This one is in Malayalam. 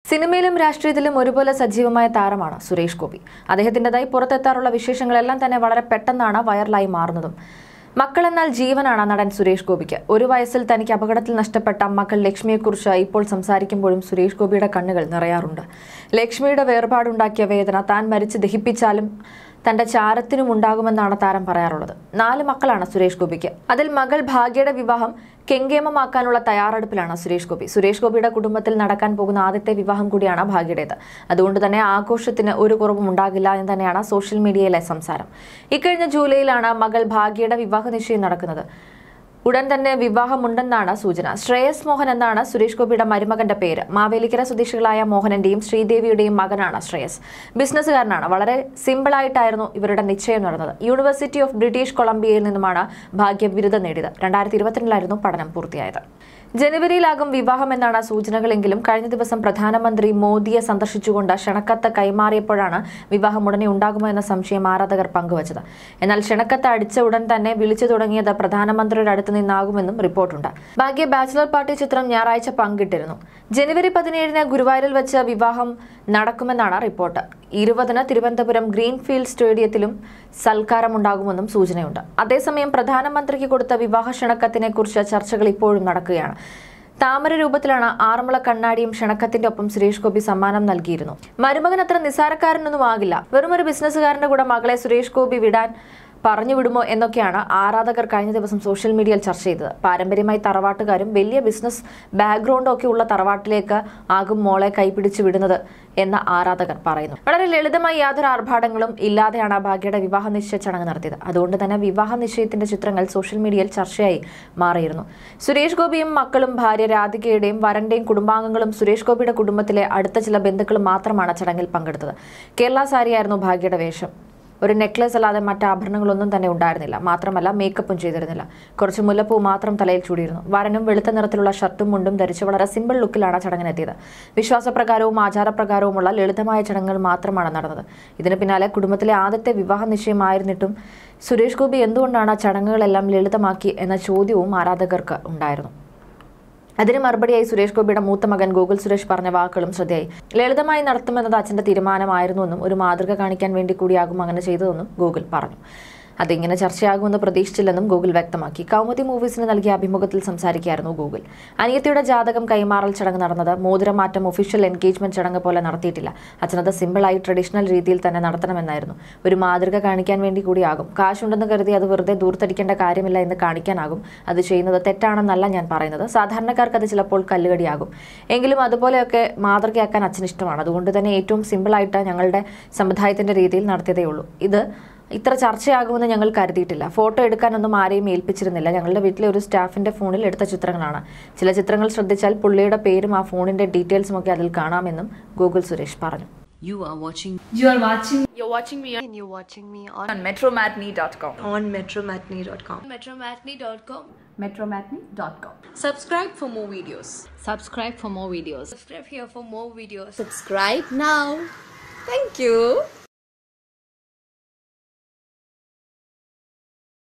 സിനിമയിലും രാഷ്ട്രീയത്തിലും ഒരുപോലെ സജീവമായ താരമാണ് സുരേഷ് ഗോപി അദ്ദേഹത്തിൻ്റെതായി പുറത്തെത്താറുള്ള വിശേഷങ്ങളെല്ലാം തന്നെ വളരെ പെട്ടെന്നാണ് വൈറലായി മാറുന്നതും മക്കളെന്നാൽ ജീവനാണ് നടൻ സുരേഷ് ഗോപിക്ക് ഒരു വയസ്സിൽ തനിക്ക് അപകടത്തിൽ നഷ്ടപ്പെട്ട മകൾ ലക്ഷ്മിയെക്കുറിച്ച് ഇപ്പോൾ സംസാരിക്കുമ്പോഴും സുരേഷ് ഗോപിയുടെ കണ്ണുകൾ നിറയാറുണ്ട് ലക്ഷ്മിയുടെ വേർപാടുണ്ടാക്കിയ വേദന താൻ മരിച്ച് ദഹിപ്പിച്ചാലും തന്റെ ചാരത്തിനും ഉണ്ടാകുമെന്നാണ് താരം പറയാറുള്ളത് നാല് മക്കളാണ് സുരേഷ് ഗോപിക്ക് അതിൽ മകൾ ഭാഗ്യയുടെ വിവാഹം കെങ്കേമമാക്കാനുള്ള തയ്യാറെടുപ്പിലാണ് സുരേഷ് ഗോപി സുരേഷ് ഗോപിയുടെ കുടുംബത്തിൽ നടക്കാൻ പോകുന്ന ആദ്യത്തെ വിവാഹം കൂടിയാണ് ഭാഗ്യയുടേത് അതുകൊണ്ട് തന്നെ ആഘോഷത്തിന് ഒരു കുറവും ഉണ്ടാകില്ല എന്ന് തന്നെയാണ് സോഷ്യൽ മീഡിയയിലെ സംസാരം ഇക്കഴിഞ്ഞ ജൂലൈയിലാണ് മകൾ ഭാഗ്യയുടെ വിവാഹ നിശ്ചയം നടക്കുന്നത് ഉടൻ തന്നെ വിവാഹമുണ്ടെന്നാണ് സൂചന ശ്രേയസ് മോഹൻ എന്നാണ് സുരേഷ് ഗോപിയുടെ മരുമകന്റെ പേര് മാവേലിക്കര സ്വദേശികളായ മോഹനന്റെയും ശ്രീദേവിയുടെയും മകനാണ് ശ്രേയസ് ബിസിനസ്സുകാരനാണ് വളരെ സിമ്പിളായിട്ടായിരുന്നു ഇവരുടെ നിശ്ചയം നടന്നത് യൂണിവേഴ്സിറ്റി ഓഫ് ബ്രിട്ടീഷ് കൊളംബിയയിൽ നിന്നുമാണ് ഭാഗ്യ ബിരുദം നേടിയത് രണ്ടായിരത്തി ഇരുപത്തിരണ്ടിലായിരുന്നു പഠനം പൂർത്തിയായത് ജനുവരിയിലാകും വിവാഹം എന്നാണ് സൂചനകളെങ്കിലും കഴിഞ്ഞ ദിവസം പ്രധാനമന്ത്രി മോദിയെ സന്ദർശിച്ചുകൊണ്ട് ക്ഷണക്കത്ത് കൈമാറിയപ്പോഴാണ് വിവാഹം ഉടനെ ഉണ്ടാകുമോ എന്ന സംശയം ആരാധകർ പങ്കുവച്ചത് എന്നാൽ ക്ഷണക്കത്ത് അടിച്ച ഉടൻ തന്നെ വിളിച്ചു തുടങ്ങിയത് പ്രധാനമന്ത്രിയുടെ അടുത്ത് നിന്നാകുമെന്നും റിപ്പോർട്ടുണ്ട് ഭാഗ്യ ബാച്ചിലർ പാർട്ടി ചിത്രം ഞായറാഴ്ച പങ്കിട്ടിരുന്നു ജനുവരി പതിനേഴിന് ഗുരുവായൂരിൽ വെച്ച് വിവാഹം നടക്കുമെന്നാണ് റിപ്പോർട്ട് ഇരുപതിന് തിരുവനന്തപുരം ഗ്രീൻഫീൽഡ് സ്റ്റേഡിയത്തിലും സൽക്കാരമുണ്ടാകുമെന്നും സൂചനയുണ്ട് അതേസമയം പ്രധാനമന്ത്രിക്ക് കൊടുത്ത വിവാഹ ക്ഷണക്കത്തിനെ കുറിച്ച് ചർച്ചകൾ ഇപ്പോഴും നടക്കുകയാണ് താമര രൂപത്തിലാണ് ആറന്മുള കണ്ണാടിയും ക്ഷണക്കത്തിന്റെ ഒപ്പം സുരേഷ് ഗോപി സമ്മാനം നൽകിയിരുന്നു മരുമകൻ അത്ര നിസ്സാരക്കാരനൊന്നും ആകില്ല വെറും ഒരു ബിസിനസ്സുകാരന്റെ കൂടെ മകളെ സുരേഷ് ഗോപി വിടാൻ പറഞ്ഞു വിടുമോ എന്നൊക്കെയാണ് ആരാധകർ കഴിഞ്ഞ ദിവസം സോഷ്യൽ മീഡിയയിൽ ചർച്ച ചെയ്തത് പാരമ്പര്യമായി തറവാട്ടുകാരും വലിയ ബിസിനസ് ബാക്ക്ഗ്രൗണ്ടും ഒക്കെ ഉള്ള തറവാട്ടിലേക്ക് ആകും മോളെ കൈപിടിച്ചു വിടുന്നത് എന്ന് ആരാധകർ പറയുന്നു വളരെ ലളിതമായി യാതൊരു ആർഭാടങ്ങളും ഇല്ലാതെയാണ് ഭാഗ്യയുടെ വിവാഹ നിശ്ചയ ചടങ്ങ് നടത്തിയത് അതുകൊണ്ട് തന്നെ വിവാഹ നിശ്ചയത്തിന്റെ ചിത്രങ്ങൾ സോഷ്യൽ മീഡിയയിൽ ചർച്ചയായി മാറിയിരുന്നു സുരേഷ് ഗോപിയും മക്കളും ഭാര്യ രാധികയുടെയും വരന്റെയും കുടുംബാംഗങ്ങളും സുരേഷ് ഗോപിയുടെ കുടുംബത്തിലെ അടുത്ത ചില ബന്ധുക്കളും മാത്രമാണ് ചടങ്ങിൽ പങ്കെടുത്തത് കേരള സാരിയായിരുന്നു ഭാഗ്യയുടെ വേഷം ഒരു നെക്ലസ് അല്ലാതെ മറ്റ് ആഭരണങ്ങളൊന്നും തന്നെ ഉണ്ടായിരുന്നില്ല മാത്രമല്ല മേക്കപ്പും ചെയ്തിരുന്നില്ല കുറച്ച് മുല്ലപ്പൂ മാത്രം തലയിൽ ചൂടിയിരുന്നു വരനും വെളുത്ത നിറത്തിലുള്ള ഷർട്ടും മുണ്ടും ധരിച്ച് വളരെ സിമ്പിൾ ലുക്കിലാണ് ചടങ്ങിനെത്തിയത് വിശ്വാസപ്രകാരവും ആചാരപ്രകാരവുമുള്ള ലളിതമായ ചടങ്ങുകൾ മാത്രമാണ് നടന്നത് ഇതിന് പിന്നാലെ കുടുംബത്തിലെ ആദ്യത്തെ വിവാഹ നിശ്ചയമായിരുന്നിട്ടും സുരേഷ് ഗോപി എന്തുകൊണ്ടാണ് ആ ചടങ്ങുകളെല്ലാം ലളിതമാക്കി എന്ന ചോദ്യവും ആരാധകർക്ക് ഉണ്ടായിരുന്നു അതിന് മറുപടിയായി സുരേഷ് ഗോപിയുടെ മൂത്ത മകൻ ഗൂഗിൾ സുരേഷ് പറഞ്ഞ വാക്കുകളും ശ്രദ്ധയായി ലളിതമായി നടത്തുമെന്നത് അച്ഛന്റെ തീരുമാനമായിരുന്നുവെന്നും ഒരു മാതൃക കാണിക്കാൻ വേണ്ടി കൂടിയാകും അങ്ങനെ ചെയ്തതെന്നും ഗൂഗിൾ പറഞ്ഞു അതിങ്ങനെ ചർച്ചയാകുമെന്ന് പ്രതീക്ഷിച്ചില്ലെന്നും ഗൂഗിൾ വ്യക്തമാക്കി കൗമുദി മൂവീസിന് നൽകിയ അഭിമുഖത്തിൽ സംസാരിക്കുകയായിരുന്നു ഗൂഗിൾ അനിയത്തിയുടെ ജാതകം കൈമാറൽ ചടങ്ങ് നടന്നത് മോതിരമാറ്റം ഒഫീഷ്യൽ എൻഗേജ്മെന്റ് ചടങ്ങ് പോലെ നടത്തിയിട്ടില്ല അച്ഛനത് സിമ്പിളായി ട്രഡീഷണൽ രീതിയിൽ തന്നെ നടത്തണമെന്നായിരുന്നു ഒരു മാതൃക കാണിക്കാൻ വേണ്ടി കൂടിയാകും കാശുണ്ടെന്ന് കരുതി അത് വെറുതെ ദൂർത്തടിക്കേണ്ട കാര്യമില്ല എന്ന് കാണിക്കാനാകും അത് ചെയ്യുന്നത് തെറ്റാണെന്നല്ല ഞാൻ പറയുന്നത് സാധാരണക്കാർക്ക് അത് ചിലപ്പോൾ കല്ലുകടിയാകും എങ്കിലും അതുപോലെയൊക്കെ മാതൃകയാക്കാൻ അച്ഛന് ഇഷ്ടമാണ് അതുകൊണ്ട് തന്നെ ഏറ്റവും സിമ്പിളായിട്ട് ഞങ്ങളുടെ സമുദായത്തിന്റെ രീതിയിൽ നടത്തിയതേ ഉള്ളൂ ഇത് ഇത്ര ചർച്ചയാകുമെന്ന് ഞങ്ങൾ കരുതിയിട്ടില്ല ഫോട്ടോ എടുക്കാനൊന്നും ആരെയും ഏൽപ്പിച്ചിരുന്നില്ല ഞങ്ങളുടെ വീട്ടിലെ ഒരു സ്റ്റാഫിന്റെ ഫോണിൽ എടുത്ത ചിത്രങ്ങളാണ് ചില ചിത്രങ്ങൾ ശ്രദ്ധിച്ചാൽ പുള്ളിയുടെ പേരും ആ ഫോണിന്റെ ഡീറ്റെയിൽസും ഒക്കെ അതിൽ കാണാമെന്നും ഗൂഗിൾ സുരേഷ് പറഞ്ഞു You are watching You are watching You're watching me on and you're watching me on, on metromatney.com. on metromatney.com. metromatney.com. Metromatney.com. Subscribe for more videos. subscribe for more videos. Subscribe here for more videos. Subscribe now. Thank you.